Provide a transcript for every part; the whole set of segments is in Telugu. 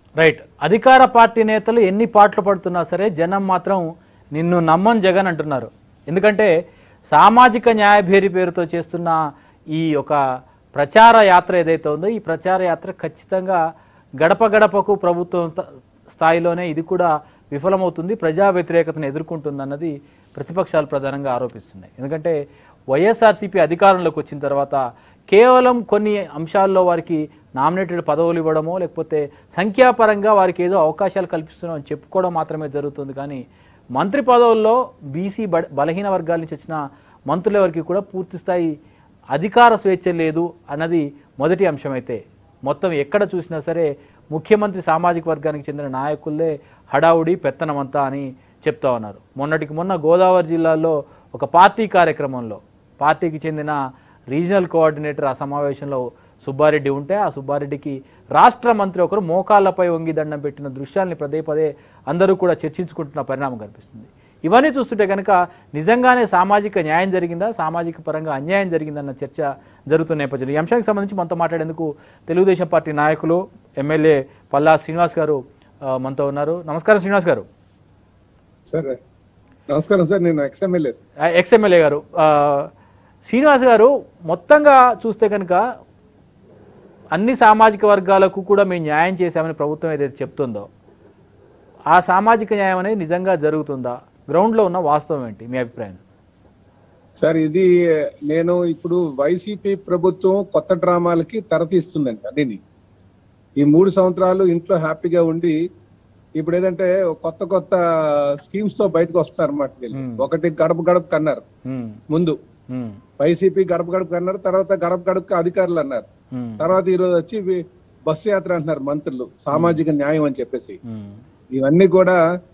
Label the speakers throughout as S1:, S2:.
S1: రైట్ అధికార పార్టీ నేతలు ఎన్ని పాటలు పడుతున్నా సరే జనం మాత్రం నిన్ను నమ్మం జగన్ అంటున్నారు ఎందుకంటే సామాజిక న్యాయభేరి పేరుతో చేస్తున్న ఈ ఒక ప్రచార యాత్ర ఏదైతే ఉందో ఈ ప్రచార యాత్ర ఖచ్చితంగా గడప గడపకు ప్రభుత్వం త- స్థాయిలోనే ఇది కూడా విఫలమవుతుంది ప్రజా వ్యతిరేకతను ఎదుర్కొంటుందన్నది ప్రతిపక్షాలు ప్రధానంగా ఆరోపిస్తున్నాయి ఎందుకంటే వైఎస్ఆర్సీపీ అధికారంలోకి వచ్చిన తర్వాత కేవలం కొన్ని అంశాల్లో వారికి నామినేటెడ్ పదవులు ఇవ్వడమో లేకపోతే సంఖ్యాపరంగా వారికి ఏదో అవకాశాలు కల్పిస్తున్నామని చెప్పుకోవడం మాత్రమే జరుగుతుంది కానీ మంత్రి పదవుల్లో బీసీ బ బలహీన వర్గాల నుంచి వచ్చిన మంత్రుల వరకు కూడా పూర్తి స్థాయి అధికార స్వేచ్ఛ లేదు అన్నది మొదటి అంశమైతే మొత్తం ఎక్కడ చూసినా సరే ముఖ్యమంత్రి సామాజిక వర్గానికి చెందిన నాయకులే హడావుడి పెత్తనమంతా అని చెప్తా ఉన్నారు మొన్నటికి మొన్న గోదావరి జిల్లాలో ఒక పార్టీ కార్యక్రమంలో పార్టీకి చెందిన రీజనల్ కోఆర్డినేటర్ ఆ సమావేశంలో సుబ్బారెడ్డి ఉంటే ఆ సుబ్బారెడ్డికి రాష్ట్ర మంత్రి ఒకరు మోకాళ్ళపై వంగి దండం పెట్టిన దృశ్యాల్ని పదే పదే అందరూ కూడా చర్చించుకుంటున్న పరిణామం కనిపిస్తుంది ఇవన్నీ చూస్తుంటే కనుక నిజంగానే సామాజిక న్యాయం జరిగిందా సామాజిక పరంగా అన్యాయం జరిగిందన్న చర్చ జరుగుతున్న నేపథ్యంలో ఈ అంశానికి సంబంధించి మనతో మాట్లాడేందుకు తెలుగుదేశం పార్టీ నాయకులు ఎమ్మెల్యే పల్లా శ్రీనివాస్ గారు ఆ, మనతో ఉన్నారు నమస్కారం శ్రీనివాస్ గారు
S2: సార్ నమస్కారం సార్ నేను ఎక్స్ఎమ్ఎల్ఏ సార్
S1: ఎక్స్ఎమ్మెల్యే గారు ఆ, శ్రీనివాస్ గారు మొత్తంగా చూస్తే కనుక అన్ని సామాజిక వర్గాలకు కూడా మేము న్యాయం చేశామని ప్రభుత్వం ఏదైతే చెప్తుందో ఆ సామాజిక న్యాయం అనేది నిజంగా జరుగుతుందా గ్రౌండ్లో ఉన్న వాస్తవం ఏంటి మీ అభిప్రాయం
S2: సార్ ఇది నేను ఇప్పుడు వైసీపీ ప్రభుత్వం కొత్త డ్రామాలకి తెరతీస్తుందండి అన్నిని ఈ మూడు సంవత్సరాలు ఇంట్లో హ్యాపీగా ఉండి ఇప్పుడు ఏదంటే కొత్త కొత్త స్కీమ్స్ తో బయటకు వస్తున్నారు అన్నమాట వీళ్ళు
S1: Hmm.
S2: ఒకటి గడప గడప కన్నారు
S1: ఉమ్,
S2: ముందు
S1: ఉమ్,
S2: వైసీపీ గడప గడప అన్నారు తర్వాత గడప గడపకి అధికారులు అన్నారు
S1: ఉమ్,
S2: తర్వాత ఈ రోజు వచ్చి వి- బస్సు యాత్ర అంటున్నారు మంత్రులు సామాజిక న్యాయం అని చెప్పేసి
S1: ఉమ్,
S2: ఇవన్నీ కూడా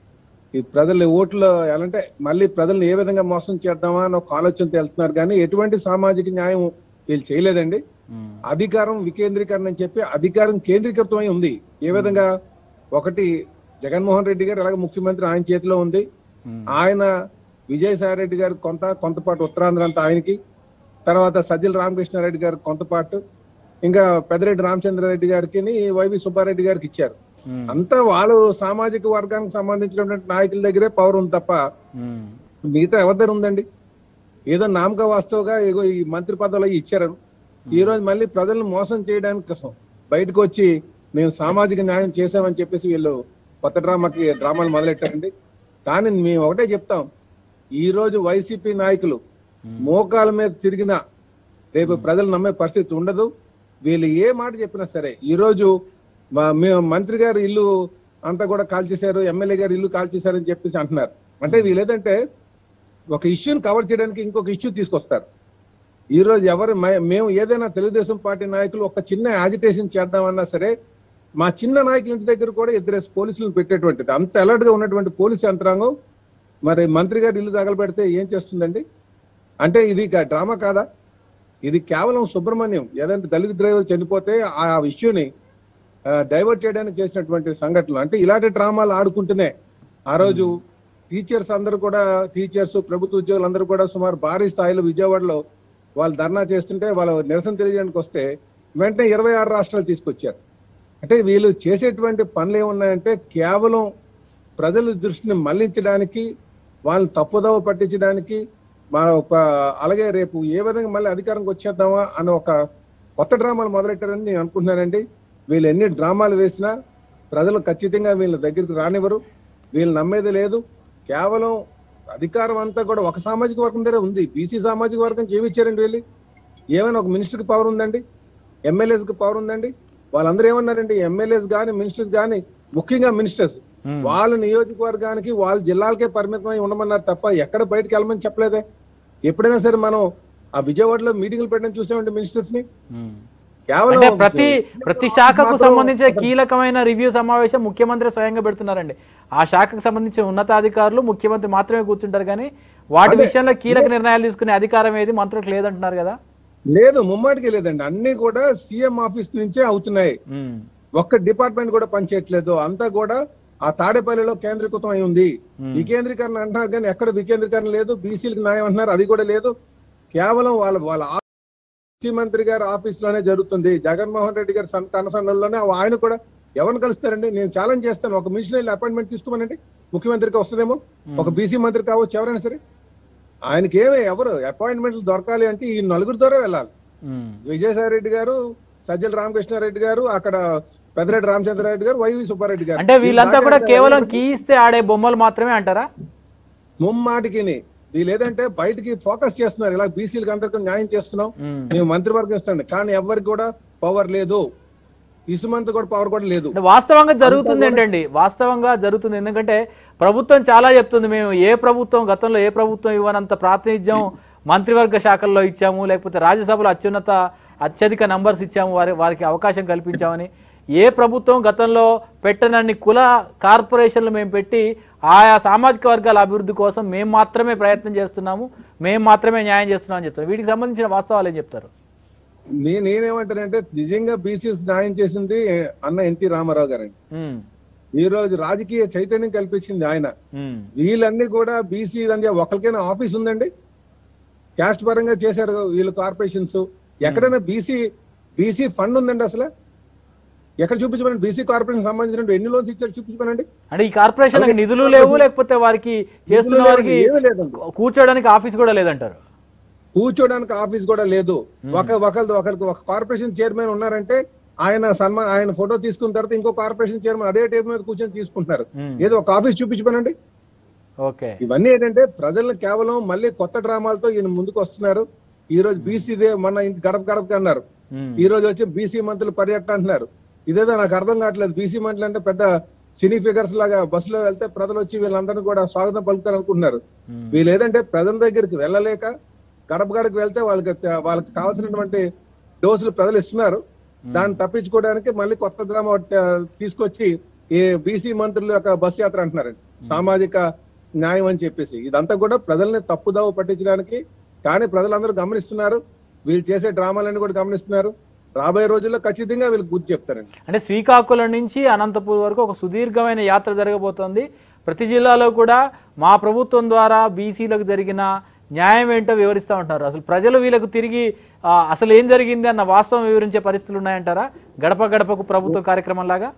S2: ఈ ప్రజల ఓట్లు ఎలాంటే మళ్ళీ ప్రజల్ని ఏ విధంగా మోసం చేద్దామా అని ఒక ఆలోచన తెలుస్తున్నారు కానీ ఎటువంటి సామాజిక న్యాయం వీళ్ళు చేయలేదండి
S1: ఉమ్,
S2: అధికారం వికేంద్రీకరణ అని చెప్పి అధికారం కేంద్రీకృతమై ఉంది ఏ విధంగా ఒకటి జగన్మోహన్ రెడ్డి గారు ఎలాగ ముఖ్యమంత్రి ఆయన చేతిలో ఉంది
S1: ఉమ్,
S2: ఆయన విజయసాయి రెడ్డి గారు కొంత కొంతపాటు ఉత్తరాంధ్ర అంతా ఆయనకి తర్వాత సజ్జల రామకృష్ణారెడ్డి గారు కొంతపాటు ఇంకా పెద్దిరెడ్డి రామచంద్రారెడ్డి గారికి వైవి సుబ్బారెడ్డి గారికి ఇచ్చారు
S1: ఉమ్,
S2: అంతా వాళ్ళు సామాజిక వర్గానికి సంబంధించినటువంటి నాయకుల దగ్గరే పవర్ ఉంది తప్ప
S1: ఉమ్,
S2: మిగతా ఎవరి దగ్గర ఉందండి ఏదో నామక వాస్తవుగా ఏగో ఈ మంత్రి పదవులు అవి ఇచ్చారు ఈ రోజు మళ్ళీ ప్రజలను మోసం చేయడానికి కోసం బయటకు వచ్చి మేము సామాజిక న్యాయం చేసామని చెప్పేసి వీళ్ళు కొత్త డ్రామాకి డ్రామాలు మొదలెట్టారండి కానీ మేము ఒకటే చెప్తాం ఈ రోజు వైసీపీ నాయకులు మోకాల మీద తిరిగిన రేపు ప్రజలు నమ్మే పరిస్థితి ఉండదు వీళ్ళు ఏ మాట చెప్పినా సరే ఈ రోజు మా- మేము మంత్రి గారు ఇల్లు అంతా కూడా కాల్చేశారు ఎమ్మెల్యే గారు ఇల్లు కాల్చేశారు అని చెప్పేసి అంటున్నారు అంటే వీళ్ళు ఏదంటే ఒక ఇష్యూని కవర్ చేయడానికి ఇంకొక ఇష్యూ తీసుకొస్తారు ఈ రోజు ఎవరు మే- మేము ఏదైనా తెలుగుదేశం పార్టీ నాయకులు ఒక చిన్న యాజిటేషన్ చేద్దామన్నా సరే మా చిన్న నాయకుల ఇంటి దగ్గర కూడా ఇద్దరు పోలీసులను పెట్టేటువంటిది అంత అలర్ట్ గా ఉన్నటువంటి పోలీసు యంత్రాంగం మరి మంత్రి గారు ఇల్లు తగలబెడితే ఏం చేస్తుందండి అంటే ఇది ఇక డ్రామా కాదా ఇది కేవలం సుబ్రహ్మణ్యం ఏదంటే దళిత డ్రైవర్ చనిపోతే ఆ ఇష్యూని డైవర్ట్ చేయడానికి చేసినటువంటి సంఘటనలు అంటే ఇలాంటి డ్రామాలు ఆడుకుంటూనే ఆ రోజు టీచర్స్ అందరూ కూడా టీచర్స్ ప్రభుత్వ ఉద్యోగులు అందరూ కూడా సుమారు భారీ స్థాయిలో విజయవాడలో వాళ్ళు ధర్నా చేస్తుంటే వాళ్ళ నిరసన తెలియజేయడానికి వస్తే వెంటనే ఇరవై ఆరు రాష్ట్రాలు తీసుకొచ్చారు అంటే వీళ్ళు చేసేటువంటి పనులు ఏమున్నాయంటే కేవలం ప్రజల దృష్టిని మళ్లించడానికి వాళ్ళని తప్పుదోవ పట్టించడానికి మా ఒక అలాగే రేపు ఏ విధంగా మళ్ళీ అధికారంకి వచ్చేద్దామా అని ఒక కొత్త డ్రామాలు మొదలెట్టారని నేను అనుకుంటున్నానండి వీళ్ళు ఎన్ని డ్రామాలు వేసినా ప్రజలు ఖచ్చితంగా వీళ్ళ దగ్గరికి రానివ్వరు వీళ్ళు నమ్మేది లేదు కేవలం అధికారం అంతా కూడా ఒక సామాజిక వర్గం దగ్గర ఉంది బీసీ సామాజిక వర్గం ఏమి ఇచ్చారండి వీళ్ళు ఏమైనా ఒక మినిస్టర్కి పవర్ ఉందండి ఎమ్మెల్యేస్ కి పవర్ ఉందండి వాళ్ళందరూ ఏమన్నారండి ఎమ్మెల్యేస్ కానీ మినిస్టర్స్ కానీ ముఖ్యంగా మినిస్టర్స్
S1: ఉమ్,
S2: వాళ్ళ నియోజకవర్గానికి వాళ్ళ జిల్లాలకే పరిమితమై ఉండమన్నారు తప్ప ఎక్కడ బయటకు వెళ్ళమని చెప్పలేదే ఎప్పుడైనా సరే మనం ఆ విజయవాడలో మీటింగ్లు పెట్టడం చూసామండి మినిస్టర్స్ ని
S1: ఉమ్.
S2: కేవలం
S1: అంటే ప్రతి ప్రతి శాఖకు
S2: మాత్రం
S1: సంబంధించిన కీలకమైన రివ్యూ సమావేశం ముఖ్యమంత్రి స్వయంగా పెడుతున్నారండి ఆ శాఖకు సంబంధించిన ఉన్నతాధికారులు ముఖ్యమంత్రి మాత్రమే కూర్చుంటారు కానీ వాటి
S2: అదే.
S1: విషయంలో కీలక నిర్ణయాలు తీసుకునే అధికారం ఏది మంత్రులకు లేదంటున్నారు కదా
S2: లేదు ముమ్మాటికి లేదండి అన్ని కూడా సీఎం ఆఫీస్ నుంచే అవుతున్నాయి
S1: ఉమ్,
S2: ఒక్క డిపార్ట్మెంట్ కూడా పనిచేయట్లేదు అంతా కూడా ఆ తాడేపల్లిలో కేంద్రీకృతం అయి ఉంది
S1: Hmm.
S2: వికేంద్రీకరణ అంటున్నారు కానీ ఎక్కడ వికేంద్రీకరణ లేదు బీసీలకు న్యాయం అంటున్నారు అది కూడా లేదు కేవలం వాళ్ళ వాళ్ళ ఆ- ముఖ్యమంత్రి గారి ఆఫీస్ లోనే జరుగుతుంది జగన్మోహన్ రెడ్డి గారి సన్- కనసన్నల్లోనే ఆయన కూడా ఎవరిని కలుస్తారండి నేను ఛాలెంజ్ చేస్తాను ఒక మిషనరీ అపాయింట్మెంట్ తీసుకోమనండి ముఖ్యమంత్రికి వస్తుందేమో ఒక బీసీ మంత్రి కావచ్చు ఎవరైనా సరే ఆయనకి ఏమే ఎవరు అపాయింట్మెంట్లు దొరకాలి అంటే ఈ నలుగురు ద్వారా వెళ్ళాలి
S1: ఉమ్.
S2: విజయసాయి రెడ్డి గారు సజ్జల రామకృష్ణారెడ్డి గారు అక్కడ పెద్దరెడ్డి రామచంద్రారెడ్డి గారు వైవి సుబ్బారెడ్డి గారు
S1: అంటే వీళ్ళంతా కూడా
S2: ఈ
S1: కేవలం కీ ఇస్తే ఆడే బొమ్మలు మాత్రమే అంటారా
S2: ముమ్మాటికి వీళ్ళు ఏదంటే బయటికి ఫోకస్ చేస్తున్నారు ఇలా బీసీలకు అందరికీ న్యాయం చేస్తున్నాం
S1: ఉమ్.
S2: మేము మంత్రివర్గం ఇస్తాండి కానీ ఎవరికి కూడా పవర్ లేదు ఇసుమంత కూడా పవర్ కూడా లేదు
S1: అంటే వాస్తవంగా జరుగుతుంది ఏంటండి వాస్తవంగా జరుగుతుంది ఎందుకంటే ప్రభుత్వం చాలా చెప్తుంది మేము ఏ ప్రభుత్వం గతంలో ఏ ప్రభుత్వం ఇవ్వనంత ప్రాతినిధ్యం మంత్రివర్గ శాఖల్లో ఇచ్చాము లేకపోతే రాజ్యసభలో అత్యున్నత అత్యధిక నంబర్స్ ఇచ్చాము వారి వారికి అవకాశం కల్పించామని ఏ ప్రభుత్వం గతంలో పెట్టనన్ని కుల కార్పొరేషన్లు మేము పెట్టి ఆయా సామాజిక వర్గాల అభివృద్ధి కోసం మేము మాత్రమే ప్రయత్నం చేస్తున్నాము మేము మాత్రమే న్యాయం చేస్తున్నాం అని చెప్తారు వీటికి సంబంధించిన వాస్తవాలు ఏం చెప్తారు
S2: నేను నేనేమంటానంటే నిజంగా బీసీ న్యాయం చేసింది అన్న ఎన్టీ రామారావు గారండి
S1: ఉమ్,
S2: ఈ రోజు రాజకీయ చైతన్యం కల్పించింది ఆయన
S1: ఉమ్,
S2: వీళ్ళన్నీ కూడా బీసీ అంటే ఒకరికైనా ఆఫీస్ ఉందండి క్యాస్ట్ పరంగా చేశారు వీళ్ళు కార్పొరేషన్స్ ఎక్కడైనా బీసీ బీసీ ఫండ్ ఉందండి అసలు ఎక్కడ చూపించమనండి బీసీ కార్పొరేషన్ సంబంధించిన ఎన్ని లోన్స్ ఇచ్చారు చూపించమనండి
S1: అంటే ఈ కార్పొరేషన్ నిధులు లేవు లేకపోతే వారికి చేస్తున్న వారికి
S2: ఏమీ లేదండి
S1: కూర్చోడానికి ఆఫీస్ కూడా లేదంటారు
S2: కూర్చోడానికి ఆఫీస్ కూడా లేదు ఒక ఒకరిది ఒకరికి ఒక కార్పొరేషన్ చైర్మన్ ఉన్నారంటే ఆయన సన్మా ఆయన ఫోటో తీసుకున్న తర్వాత ఇంకో కార్పొరేషన్ చైర్మన్ అదే టేబుల్ మీద కూర్చొని తీసుకుంటున్నారు
S1: మ్మ్.
S2: ఏదో ఒక ఆఫీస్ చూపించమనండి
S1: ఓకే
S2: ఇవన్నీ ఏంటంటే ప్రజలను కేవలం మళ్ళీ కొత్త డ్రామాలతో ఈయన ముందుకు వస్తున్నారు ఈ రోజు బీసీదే మన ఇంటి గడప గడపకి అన్నారు
S1: ఉమ్,
S2: ఈ రోజు వచ్చి బీసీ మంత్రులు పర్యటన అంటున్నారు ఇదేదో నాకు అర్థం కావట్లేదు బీసీ మంత్రులు అంటే పెద్ద సినీ ఫిగర్స్ లాగా బస్సులో వెళ్తే ప్రజలు వచ్చి వీళ్ళందరినీ కూడా స్వాగతం పలుకుతారు అనుకుంటున్నారు
S1: ఉమ్,
S2: వీళ్ళు ఏదంటే ప్రజల దగ్గరికి వెళ్ళలేక గడప గడపకి వెళ్తే వాళ్ళకి వాళ్ళకి కావాల్సినటువంటి డోసులు ప్రజలు ఇస్తున్నారు దాన్ని తప్పించుకోవడానికి మళ్ళీ కొత్త డ్రామా ఒకటి, ఆ, తీసుకొచ్చి ఈ బీసీ మంత్రుల యొక్క బస్ యాత్ర అంటున్నారండి సామాజిక న్యాయం అని చెప్పేసి ఇదంతా కూడా ప్రజల్ని తప్పుదావ పట్టించడానికి కానీ ప్రజలందరూ గమనిస్తున్నారు వీళ్ళు చేసే డ్రామాలన్నీ కూడా గమనిస్తున్నారు రాబోయే రోజుల్లో ఖచ్చితంగా వీళ్ళకి బుద్ధి చెప్తారండి
S1: అంటే శ్రీకాకుళం నుంచి అనంతపూర్ వరకు ఒక సుదీర్ఘమైన యాత్ర జరగబోతోంది ప్రతి జిల్లాలో కూడా మా ప్రభుత్వం ద్వారా బీసీలకు జరిగిన న్యాయం ఏంటో వివరిస్తూ ఉంటారు అసలు ప్రజలు వీళ్ళకు తిరిగి ఆ, అసలు ఏం జరిగింది అన్న వాస్తవం వివరించే పరిస్థితులు ఉన్నాయంటారా గడప గడపకు ప్రభుత్వ కార్యక్రమం లాగా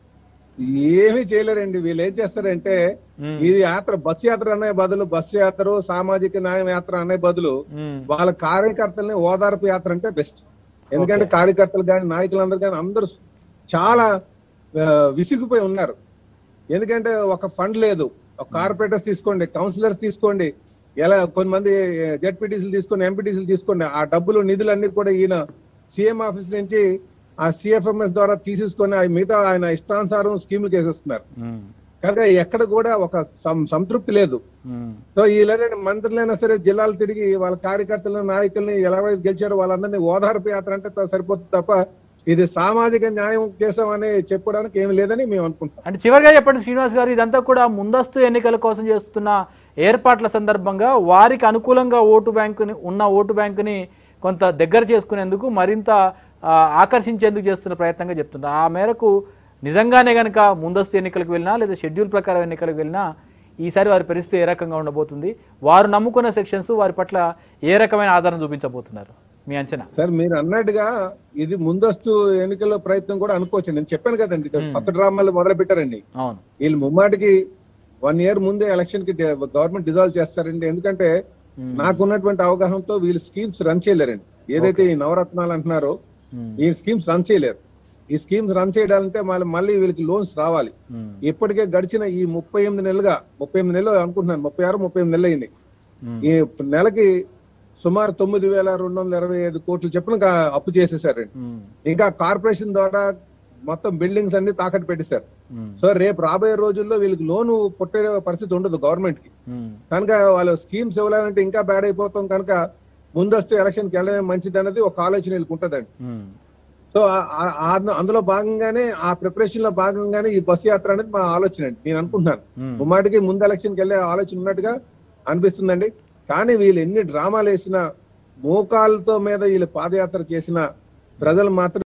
S2: ఏమీ చేయలేరండి వీళ్ళు ఏం చేస్తారంటే
S1: మ్మ్.
S2: ఇది యాత్ర బస్సు యాత్ర అనే బదులు బస్సు యాత్ర సామాజిక న్యాయం యాత్ర అనే బదులు
S1: ఉమ్,
S2: వాళ్ళ కార్యకర్తల్ని ఓదార్పు యాత్ర అంటే బెస్ట్ ఎందుకంటే కార్యకర్తలు కానీ నాయకులందరూ కానీ అందరూ చాలా ఆ, విసిగిపోయి ఉన్నారు ఎందుకంటే ఒక ఫండ్ లేదు ఒక కార్పొరేటర్స్ తీసుకోండి కౌన్సిలర్స్ తీసుకోండి ఎలా కొంతమంది జెడ్పీటీసీలు తీసుకోండి ఎంపీటీసీలు తీసుకోండి ఆ డబ్బులు నిధులన్నీ కూడా ఈయన సీఎం ఆఫీస్ నుంచి ఆ సిఎఫ్ఎంఎస్ ద్వారా తీసేసుకొని ఆ మిగతా ఆయన ఇష్టానుసారం స్కీములు చేసేస్తున్నారు
S1: ఉమ్,
S2: కనుక ఎక్కడ కూడా ఒక సం- సంతృప్తి లేదు
S1: ఉమ్,
S2: సో వీళ్ళైనా మంత్రులైనా సరే జిల్లాలు తిరిగి వాళ్ళ కార్యకర్తలను నాయకుల్ని ఎలాగైతే గెలిచారో వాళ్ళందరినీ ఓదార్పు యాత్ర అంటే త- సరిపోతుంది తప్ప ఇది సామాజిక న్యాయం చేసామని చెప్పడానికి ఏమి లేదని మేము అనుకుంటాం
S1: అంటే చివరిగా చెప్పండి శ్రీనివాస్ గారు ఇదంతా కూడా ముందస్తు ఎన్నికల కోసం చేస్తున్న ఏర్పాట్ల సందర్భంగా వారికి అనుకూలంగా ఓటు బ్యాంకుని ఉన్న ఓటు బ్యాంకుని కొంత దగ్గర చేసుకునేందుకు మరింత ఆ, ఆకర్షించేందుకు చేస్తున్న ప్రయత్నంగా చెప్తున్నారు ఆ మేరకు నిజంగానే కనుక ముందస్తు ఎన్నికలకు వెళ్ళినా లేదా షెడ్యూల్ ప్రకారం ఎన్నికలకు వెళ్ళినా ఈసారి వారి పరిస్థితి ఏ రకంగా ఉండబోతుంది వారు నమ్ముకున్న సెక్షన్స్ వారి పట్ల ఏ రకమైన ఆధారం చూపించబోతున్నారు మీ అంచనా
S2: సార్ మీరు అన్నట్టుగా ఇది ముందస్తు ఎన్నికల ప్రయత్నం కూడా అనుకోవచ్చు నేను చెప్పాను కదండి ఇది కొత్త డ్రామాలు మొదలు పెట్టారండి
S1: అవును
S2: వీళ్ళు ముమ్మాటికి వన్ ఇయర్ ముందే ఎలక్షన్ కి గవర్నమెంట్ డిజాల్వ్ చేస్తారండి ఎందుకంటే
S1: Hmm.
S2: నాకున్నటువంటి అవగాహనతో వీళ్ళు స్కీమ్స్ రన్ చేయలేరండి ఏదైతే ఈ నవరత్నాలు అంటున్నారో
S1: ఉమ్,
S2: ఈ స్కీమ్స్ రన్ చేయలేరు ఈ స్కీమ్స్ రన్ చేయాలంటే మళ్ళీ మళ్ళీ వీళ్ళకి లోన్స్ రావాలి
S1: ఉమ్,
S2: ఇప్పటికే గడిచిన ఈ ముప్పై ఎనిమిది నెలలుగా ముప్పై ఎనిమిది నెలలు అనుకుంటున్నాను ముప్పై ఆరు ముప్పై ఎనిమిది నెలలు అయింది
S1: ఉమ్,
S2: ఈ నెలకి సుమారు తొమ్మిది వేల రెండు వందల ఇరవై ఐదు కోట్లు చెప్పున అప్పు చేసేసారండి
S1: ఉమ్,
S2: ఇంకా కార్పొరేషన్ ద్వారా మొత్తం బిల్డింగ్స్ అన్ని తాకట్టు పెట్టేశారు
S1: ఉమ్,
S2: సో రేపు రాబోయే రోజుల్లో వీళ్ళకి లోను పుట్టే పరిస్థితి ఉండదు గవర్నమెంట్ కి
S1: ఉమ్,
S2: కనుక వాళ్ళు స్కీమ్స్ ఇవ్వాలంటే ఇంకా బ్యాడ్ అయిపోతాం కనుక ముందస్తు ఎలక్షన్ కి వెళ్ళడమే మంచిది అన్నది ఒక ఆలోచన వీళ్ళకి ఉంటదండి
S1: ఉమ్.
S2: సో ఆ- ఆ- ఆ- అందులో భాగంగానే ఆ ప్రిపరేషన్ లో భాగంగానే ఈ బస్సు యాత్ర అనేది మా ఆలోచన అండి నేను అనుకుంటున్నాను
S1: మ్మ్.
S2: ముమ్మాటికి ముందు ఎలక్షన్ కి వెళ్ళే ఆలోచన ఉన్నట్టుగా అనిపిస్తుందండి కానీ వీళ్ళు ఎన్ని డ్రామాలు వేసినా మోకాళ్ళతో మీద వీళ్ళు పాదయాత్ర చేసిన ప్రజలు మాత్రం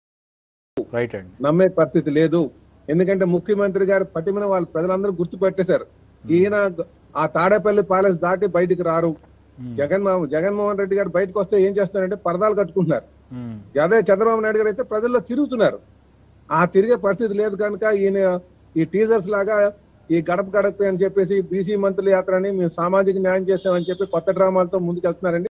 S1: రైట్ అండి
S2: నమ్మే పరిస్థితి లేదు ఎందుకంటే ముఖ్యమంత్రి గారు పటిమన వాళ్ళు ప్రజలందరూ గుర్తు పెట్టేశారు ఈయన ఆ తాడేపల్లి ప్యాలెస్ దాటి బయటికి రారు
S1: మ్మ్.
S2: జగన్మోహన్ జగన్మోహన్ రెడ్డి గారు బయటకు వస్తే ఏం చేస్తున్నారంటే పరదాలు కట్టుకుంటున్నారు
S1: మ్మ్.
S2: అదే చంద్రబాబు నాయుడు గారు అయితే ప్రజల్లో తిరుగుతున్నారు ఆ తిరిగే పరిస్థితి లేదు కనుక ఈయన ఈ టీజర్స్ లాగా ఈ గడప గడప అని చెప్పేసి బీసీ మంత్రుల యాత్రని మేము సామాజిక న్యాయం చేసామని చెప్పి కొత్త డ్రామాలతో ముందుకెళ్తున్నారండి